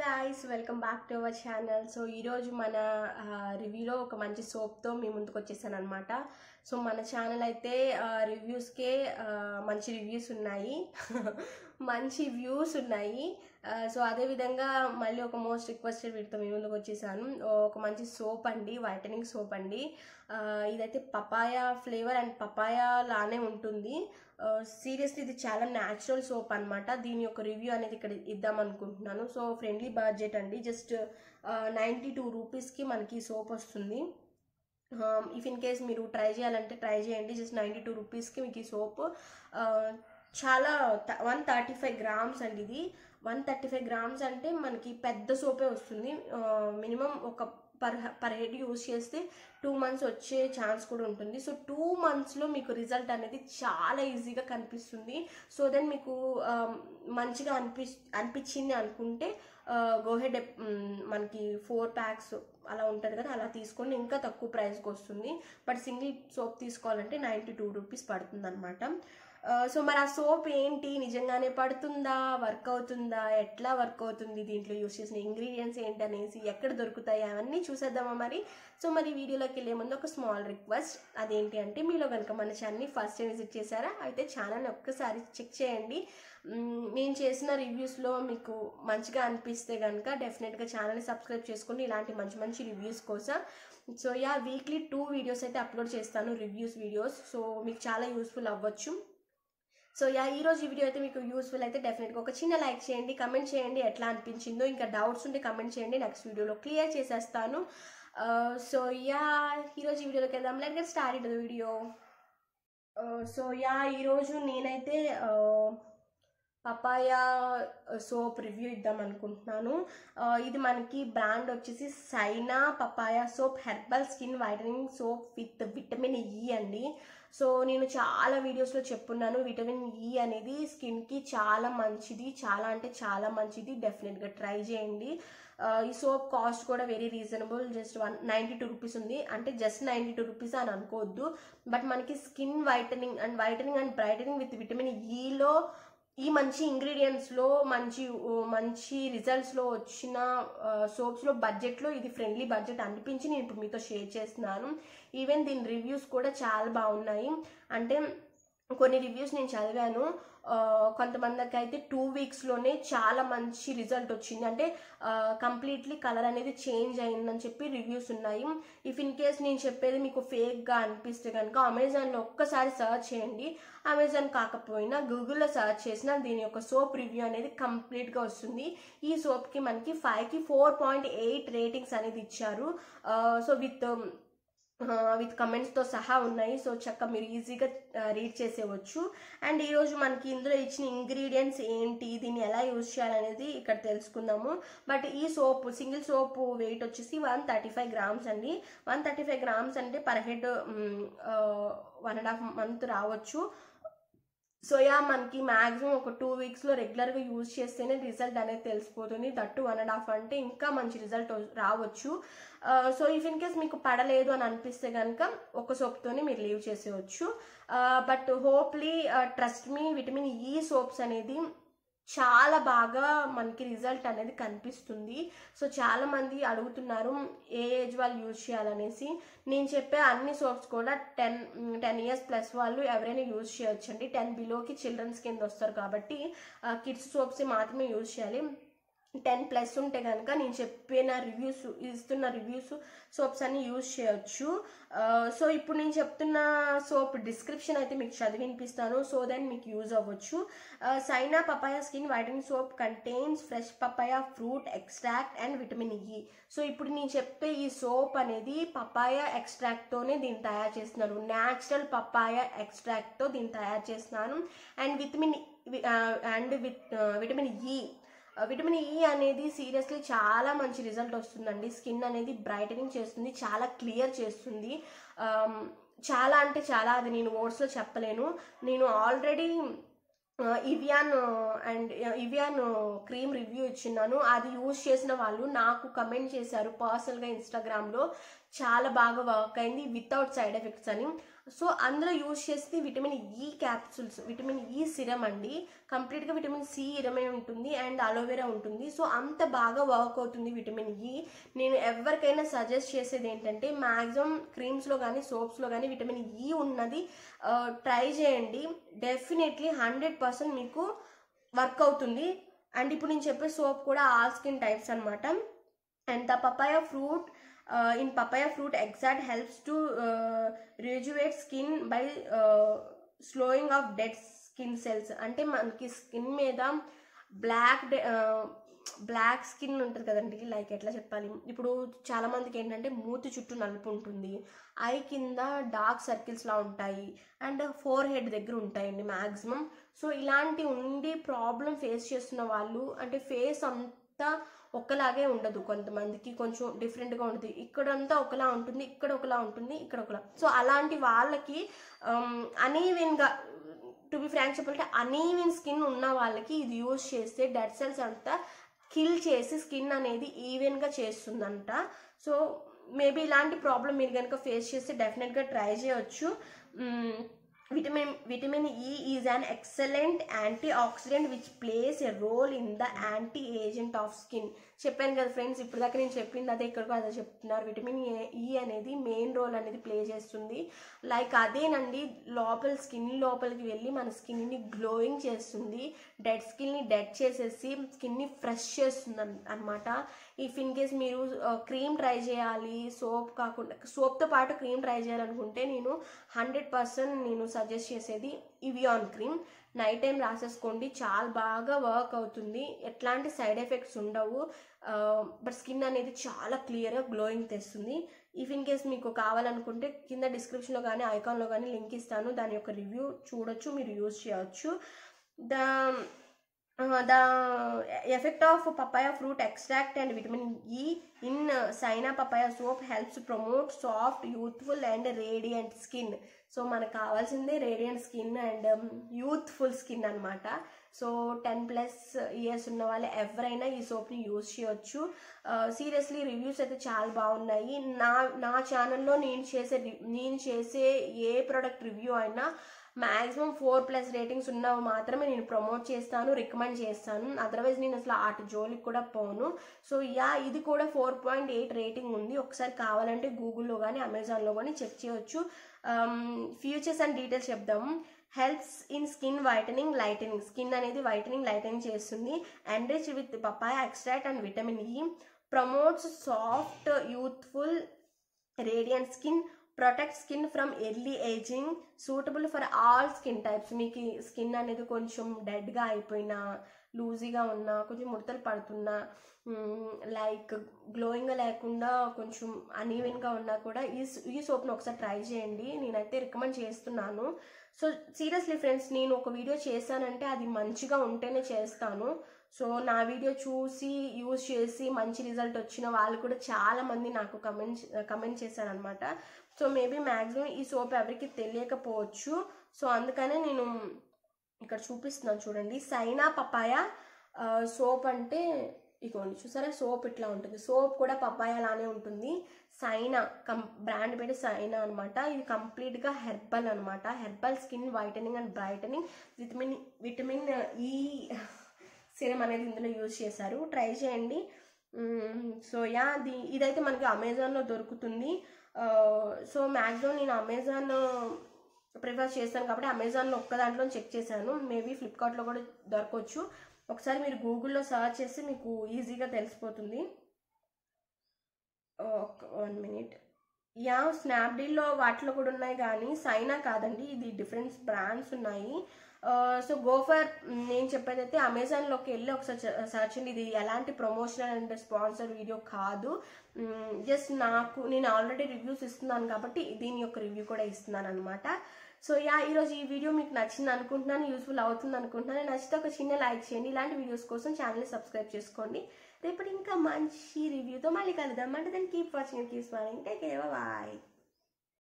guys welcome back to our channel so ఈరోజు మన రివ్యూలో ఒక మంచి సోప్తో మీ ముందుకు వచ్చేసాను అనమాట సో మన ఛానల్ అయితే రివ్యూస్కే మంచి రివ్యూస్ ఉన్నాయి మంచి వ్యూస్ ఉన్నాయి సో అదేవిధంగా మళ్ళీ ఒక మోస్ట్ రిక్వెస్టెడ్ వీటితో మీ ముందుకు వచ్చేసాను ఒక మంచి సోప్ అండి వైటనింగ్ సోప్ అండి ఆ, ఇదైతే పపాయా ఫ్లేవర్ అండ్ పపాయా లానే ఉంటుంది సీరియస్లీ ఇది చాలా న్యాచురల్ సోప్ అనమాట దీని యొక్క రివ్యూ అనేది ఇక్కడ ఇద్దాం అనుకుంటున్నాను సో ఫ్రెండ్లీ బడ్జెట్ అండి జస్ట్ నైంటీ టూ రూపీస్కి మనకి సోప్ వస్తుంది ఇఫ్ ఇన్ కేస్ మీరు ట్రై చేయాలంటే ట్రై చేయండి జస్ట్ నైంటీ టూ రూపీస్కి మీకు ఈ సోప్ చాలా వన్ థర్టీ ఫైవ్ గ్రామ్స్ అండి ఇది వన్ థర్టీ ఫైవ్ గ్రామ్స్ అంటే మనకి పెద్ద సోపే వస్తుంది మినిమం ఒక పర్ పర్ హెడ్ యూస్ చేస్తే టూ మంత్స్ వచ్చే ఛాన్స్ కూడా ఉంటుంది సో టూ మంత్స్లో మీకు రిజల్ట్ అనేది చాలా ఈజీగా కనిపిస్తుంది సో దెన్ మీకు ఆ, మంచిగా అనిపి అనిపించింది అనుకుంటే గోహెడ్ మనకి ఫోర్ ప్యాక్స్ అలా ఉంటుంది కదా అలా తీసుకొని ఇంకా తక్కువ ప్రైస్కి వస్తుంది బట్ సింగిల్ సోప్ తీసుకోవాలంటే నైంటీ టూ రూపీస్ పడుతుంది అనమాట సో మరి ఆ సోప్ ఏంటి నిజంగానే పడుతుందా వర్క్ అవుతుందా ఎట్లా వర్క్ అవుతుంది దీంట్లో యూస్ చేసిన ఇంగ్రీడియంట్స్ ఏంటి అనేసి ఎక్కడ దొరుకుతాయి అవన్నీ చూసేద్దామా మరి సో మరి వీడియోలోకి వెళ్ళే ముందు ఒక స్మాల్ రిక్వెస్ట్ అదేంటి అంటే మీలో కనుక మన ఛానల్ని ఫస్ట్ టైం విజిట్ చేశారా అయితే ఛానల్ని ఒక్కసారి చెక్ చేయండి మ్మ్, నేను చేసిన రివ్యూస్లో మీకు మంచిగా అనిపిస్తే కనుక డెఫినెట్గా ఛానల్ని సబ్స్క్రైబ్ చేసుకుని ఇలాంటి మంచి మంచి రివ్యూస్ కోసం so ya weekly two videos అయితే అప్లోడ్ చేస్తాను రివ్యూస్ వీడియోస్ సో మీకు చాలా యూస్ఫుల్ అవ్వచ్చు సో యా ఈ రోజు ఈ వీడియో అయితే మీకు యూస్ఫుల్ అయితే డెఫినెట్గా ఒక చిన్న లైక్ చేయండి కమెంట్ చేయండి ఎట్లా అనిపించిందో ఇంకా డౌట్స్ ఉంటే కమెంట్ చేయండి నెక్స్ట్ వీడియోలో క్లియర్ చేసేస్తాను సో యా ఈరోజు ఈ వీడియోలోకి వెళ్దాం let get start in the video so ya ఈరోజు నేనైతే పపాయా సోప్ రివ్యూ ఇద్దాం అనుకుంటున్నాను ఆ, ఇది మనకి బ్రాండ్ వచ్చేసి Saina papaya soap herbal skin whitening soap with vitamin E అండి సో నేను చాలా వీడియోస్లో చెప్పున్నాను విటమిన్ ఈ అనేది స్కిన్కి చాలా మంచిది చాలా అంటే చాలా మంచిది డెఫినెట్గా ట్రై చేయండి ఆ, ఈ సోప్ కాస్ట్ కూడా very reasonable just one ninety two rupees ఉంది అంటే జస్ట్ నైంటీ టూ రూపీస్ అని అనుకోవద్దు బట్ మనకి skin whitening and whitening and brightening with vitamin ఈలో ఈ మంచి ఇంగ్రీడియంట్స్లో మంచి ఓ, మంచి రిజల్ట్స్లో వచ్చిన సోప్స్లో బడ్జెట్లో ఇది ఫ్రెండ్లీ బడ్జెట్ అనిపించి నేను ఇప్పుడు మీతో షేర్ చేస్తున్నాను ఈవెన్ దీని రివ్యూస్ కూడా చాలా బాగున్నాయి అంటే కొన్ని రివ్యూస్ నేను చదివాను ఆ, కొంతమందికి అయితే టూ వీక్స్లోనే చాలా మంచి రిజల్ట్ వచ్చింది అంటే కంప్లీట్లీ కలర్ అనేది చేంజ్ అయిందని చెప్పి రివ్యూస్ ఉన్నాయి ఇఫ్ ఇన్ కేస్ నేను చెప్పేది మీకు ఫేక్గా అనిపిస్తే కనుక అమెజాన్లో ఒక్కసారి సర్చ్ చేయండి అమెజాన్ కాకపోయినా గూగుల్లో సర్చ్ చేసినా దీని యొక్క సోప్ రివ్యూ అనేది కంప్లీట్గా వస్తుంది ఈ సోప్కి మనకి ఫైవ్కి ఫోర్ పాయింట్ ఎయిట్ రేటింగ్స్ అనేది ఇచ్చారు సో విత్ విత్ కమెంట్స్తో సహా ఉన్నాయి సో చక్క మీరు ఈజీగా రీడ్ చేసేవచ్చు అండ్ ఈరోజు మనకి ఇందులో ఇచ్చిన ఇంగ్రీడియంట్స్ ఏంటి దీన్ని ఎలా యూజ్ చేయాలనేది ఇక్కడ తెలుసుకుందాము బట్ ఈ సోప్ సింగిల్ సోప్ వెయిట్ వచ్చేసి వన్ థర్టీ ఫైవ్ గ్రామ్స్ అండి వన్ థర్టీ ఫైవ్ గ్రామ్స్ అంటే per head one and half month రావచ్చు సో యా మనకి మ్యాక్సిమం ఒక టూ వీక్స్లో రెగ్యులర్గా యూజ్ చేస్తేనే రిజల్ట్ అనేది తెలిసిపోతుంది దట్టు వన్ అండ్ హాఫ్ అంటే ఇంకా మంచి రిజల్ట్ రావచ్చు సో ఇఫ్ ఇన్ కేస్ మీకు పడలేదు అని అనిపిస్తే కనుక ఒక సోప్తోనే మీరు లీవ్ చేసేయచ్చు but hopefully trust me vitamin E soaps అనేది చాలా బాగా మనకి రిజల్ట్ అనేది కనిపిస్తుంది సో చాలా మంది అడుగుతున్నారు ఏ ఏజ్ వాళ్ళు యూజ్ చేయాలనేసి నేను చెప్పే అన్ని సోప్స్ కూడా టెన్ టెన్ ఇయర్స్ ప్లస్ వాళ్ళు ఎవరైనా యూజ్ చేయొచ్చండి టెన్ బిలోకి చిల్డ్రన్స్ కింద వస్తారు కాబట్టి కిడ్స్ సోప్స్ మాత్రమే యూజ్ చేయాలి టెన్ ప్లస్ ఉంటే కనుక నేను చెప్పిన రివ్యూస్ ఇస్తున్న రివ్యూస్ సోప్స్ అన్ని యూజ్ చేయొచ్చు సో ఇప్పుడు నేను చెప్తున్న సోప్ డిస్క్రిప్షన్ అయితే మీకు చదివి వినిపిస్తాను సో దెన్ మీకు యూజ్ అవ్వచ్చు Saina papaya skin whitening soap contains fresh papaya fruit extract and vitamin E so ఇప్పుడు నేను చెప్పే ఈ సోప్ అనేది పపాయ ఎక్స్ట్రాక్ట్తోనే దీన్ని తయారు చేస్తున్నాను న్యాచురల్ పపాయ ఎక్స్ట్రాక్ట్తో దీన్ని తయారు చేస్తున్నాను and vitamin and with vitamin E vitamin E అనేది సీరియస్లీ చాలా మంచి రిజల్ట్ వస్తుందండి స్కిన్ అనేది బ్రైటనింగ్ చేస్తుంది చాలా క్లియర్ చేస్తుంది ఆమ్, చాలా అంటే చాలా అది నేను వర్డ్స్లో చెప్పలేను నేను already Evion and Evion cream review ఇచ్చిన్నాను అది యూజ్ చేసిన వాళ్ళు నాకు కమెంట్ చేశారు పర్సనల్గా ఇన్స్టాగ్రామ్లో చాలా బాగా వర్క్ అయింది వితౌట్ సైడ్ ఎఫెక్ట్స్ అని సో అందులో యూజ్ చేసేది vitamin E capsules vitamin E serum అండి కంప్లీట్గా విటమిన్ సి ఇరమే ఉంటుంది అండ్ అలోవెరా ఉంటుంది సో అంత బాగా వర్క్ అవుతుంది విటమిన్ ఈ నేను ఎవరికైనా సజెస్ట్ చేసేది ఏంటంటే మ్యాక్సిమం క్రీమ్స్లో కానీ సోప్స్లో కానీ విటమిన్ ఈ ఉన్నది ట్రై చేయండి డెఫినెట్లీ హండ్రెడ్ పర్సెంట్ మీకు వర్క్ అవుతుంది అండ్ ఇప్పుడు నేను చెప్పే సోప్ కూడా ఆల్ స్కిన్ టైప్స్ అనమాట and the papaya fruit in papaya fruit extract helps to rejuvenate skin by sloughing off dead skin cells అంటే మనకి స్కిన్ మీద బ్లాక్ బ్లాక్ స్కిన్ ఉంటుంది కదండి లైక్ ఎట్లా చెప్పాలి ఇప్పుడు చాలా మందికి ఏంటంటే మూతి చుట్టూ నలుపు ఉంటుంది ఐ కింద డార్క్ సర్కిల్స్లా ఉంటాయి అండ్ ఫోర్ హెడ్ దగ్గర ఉంటాయండి మ్యాక్సిమం సో ఇలాంటి ఉండి ప్రాబ్లం ఫేస్ చేస్తున్న వాళ్ళు అంటే ఫేస్ అంతా ఒకలాగే ఉండదు కొంతమందికి కొంచెం డిఫరెంట్గా ఉంటుంది ఇక్కడంతా ఒకలా ఉంటుంది ఇక్కడ ఒకలా ఉంటుంది ఇక్కడ ఒకలా సో అలాంటి వాళ్ళకి అనీవెన్గా టు బి ఫ్రాంక్ చెప్పాలంటే అనీవెన్ స్కిన్ ఉన్న వాళ్ళకి ఇది యూజ్ చేస్తే డెడ్ సెల్స్ అంతా కిల్ చేసి స్కిన్ అనేది ఈవెన్గా చేస్తుందంట సో మేబీ ఇలాంటి ప్రాబ్లం మీరు కనుక ఫేస్ చేస్తే డెఫినెట్గా ట్రై చేయొచ్చు vitamin vitamin E is an excellent antioxidant which plays a role in the anti agent of skin చెప్పాను కదా ఫ్రెండ్స్ ఇప్పుడు దాకా నేను చెప్పింది అదే ఇక్కడికి అదే చెప్తున్నారు విటమిన్ ఈ అనేది మెయిన్ రోల్ అనేది ప్లే చేస్తుంది లైక్ అదేనండి లోపల స్కిన్ లోపలికి వెళ్ళి మన స్కిన్ని గ్లోయింగ్ చేస్తుంది డెడ్ స్కిన్ని డెడ్ చేసేసి స్కిన్ని ఫ్రెష్ చేస్తుంది అనమాట ఇఫ్ ఇన్ కేస్ మీరు క్రీమ్ ట్రై చేయాలి సోప్ కాకుండా సోప్తో పాటు క్రీమ్ ట్రై చేయాలనుకుంటే నేను హండ్రెడ్ పర్సెంట్ నేను సజెస్ట్ చేసేది ఇవియాన్ క్రీమ్ నైట్ టైం రాసేసుకోండి చాలా బాగా వర్క్ అవుతుంది ఎట్లాంటి సైడ్ ఎఫెక్ట్స్ ఉండవు బట్ స్కిన్ అనేది చాలా క్లియర్గా గ్లోయింగ్ తెస్తుంది ఇఫ్ ఇన్ కేస్ మీకు కావాలనుకుంటే కింద డిస్క్రిప్షన్లో కానీ ఐకాన్లో కానీ లింక్ ఇస్తాను దాని యొక్క రివ్యూ చూడొచ్చు మీరు యూజ్ చేయవచ్చు the the effect of papaya fruit extract and vitamin E in Saina papaya soap helps promote soft youthful and radiant skin so మనకు కావాల్సిందే radiant skin and youthful skin అనమాట సో టెన్ ప్లస్ ఇయర్స్ ఉన్న వాళ్ళు ఎవరైనా ఈ సోప్ని use చేయొచ్చు seriously reviews అయితే చాలా బాగున్నాయి నా నా ఛానల్లో నేను చేసే నేను చేసే ఏ ప్రోడక్ట్ రివ్యూ అయినా మ్యాక్సిమం ఫోర్ ప్లస్ రేటింగ్స్ ఉన్నవి మాత్రమే నేను ప్రమోట్ చేస్తాను రికమెండ్ చేస్తాను అదర్వైజ్ నేను అసలు ఆట జోలికి కూడా పోను సో యా ఇది కూడా ఫోర్ పాయింట్ ఎయిట్ రేటింగ్ ఉంది ఒకసారి కావాలంటే గూగుల్లో కానీ అమెజాన్లో కానీ చెక్ చేయొచ్చు ఫ్యూచర్స్ అండ్ డీటెయిల్స్ చెప్దాము helps in skin whitening lightening skin అనేది వైటనింగ్ లైటనింగ్ చేస్తుంది enrich with papaya extract and vitamin E promotes soft youthful radiant skin protect skin from early ageing suitable for all skin types మీకు skin అనేది కొంచెం డెడ్గా అయిపోయినా లూజీగా ఉన్నా కొంచెం ముడతలు పడుతున్నా లైక్ గ్లోయింగ్గా లేకుండా కొంచెం అనీవెన్గా ఉన్నా కూడా ఈ ఈ సోప్ని ఒకసారి ట్రై చేయండి నేనైతే రికమెండ్ చేస్తున్నాను సో సీరియస్లీ ఫ్రెండ్స్ నేను ఒక వీడియో చేశానంటే అది మంచిగా ఉంటేనే చేస్తాను సో నా వీడియో చూసి యూజ్ చేసి మంచి రిజల్ట్ వచ్చిన వాళ్ళు కూడా చాలా మంది నాకు కమెంట్ కమెంట్ చేశారనమాట సో మేబీ మ్యాక్సిమం ఈ సోప్ ఎవరికి తెలియకపోవచ్చు సో అందుకనే నేను ఇక్కడ చూపిస్తున్నాను చూడండి సైనా పపాయ సోప్ అంటే ఇగోండి చూసారా సోప్ ఇట్లా ఉంటుంది సోప్ కూడా పపాయ లానే ఉంటుంది సైనా కం బ్రాండ్ పేరు సైనా అనమాట ఇది కంప్లీట్గా హెర్బల్ అనమాట herbal skin whitening and brightening vitamin vitamin E serum అనేది ఇందులో యూజ్ చేశారు ట్రై చేయండి సో యా అది ఇదైతే మనకి అమెజాన్లో దొరుకుతుంది సో మ్యాక్సిమం నేను అమెజాన్ ప్రిఫర్ చేస్తాను కాబట్టి అమెజాన్లో ఒక్క దాంట్లో చెక్ చేశాను మేబీ ఫ్లిప్కార్ట్లో కూడా దొరకవచ్చు ఒకసారి మీరు గూగుల్లో సర్చ్ చేస్తే మీకు ఈజీగా తెలిసిపోతుంది వన్ మినిట్ యా స్నాప్డీల్లో వాటిలో కూడా ఉన్నాయి కానీ సైనా కాదండి ఇది డిఫరెంట్ బ్రాండ్స్ ఉన్నాయి సో గోఫర్ నేను చెప్పేదైతే అమెజాన్లోకి వెళ్ళి ఒకసారి సర్చ్ అండి ఇది ఎలాంటి ప్రమోషనల్ అండ్ స్పాన్సర్ వీడియో కాదు జస్ట్ నాకు నేను ఆల్రెడీ రివ్యూస్ ఇస్తున్నాను కాబట్టి దీని యొక్క రివ్యూ కూడా ఇస్తున్నాను అనమాట సో యా ఈరోజు ఈ వీడియో మీకు నచ్చింది అనుకుంటున్నాను యూస్ఫుల్ అవుతుంది అనుకుంటున్నాను నచ్చితే ఒక చిన్న లైక్ చేయండి ఇలాంటి వీడియోస్ కోసం ఛానల్ని సబ్స్క్రైబ్ చేసుకోండి రేపటి ఇంకా మంచి రివ్యూతో మళ్ళీ కలుద్దాం అంటే దాన్ని keep watching keep smiling take bye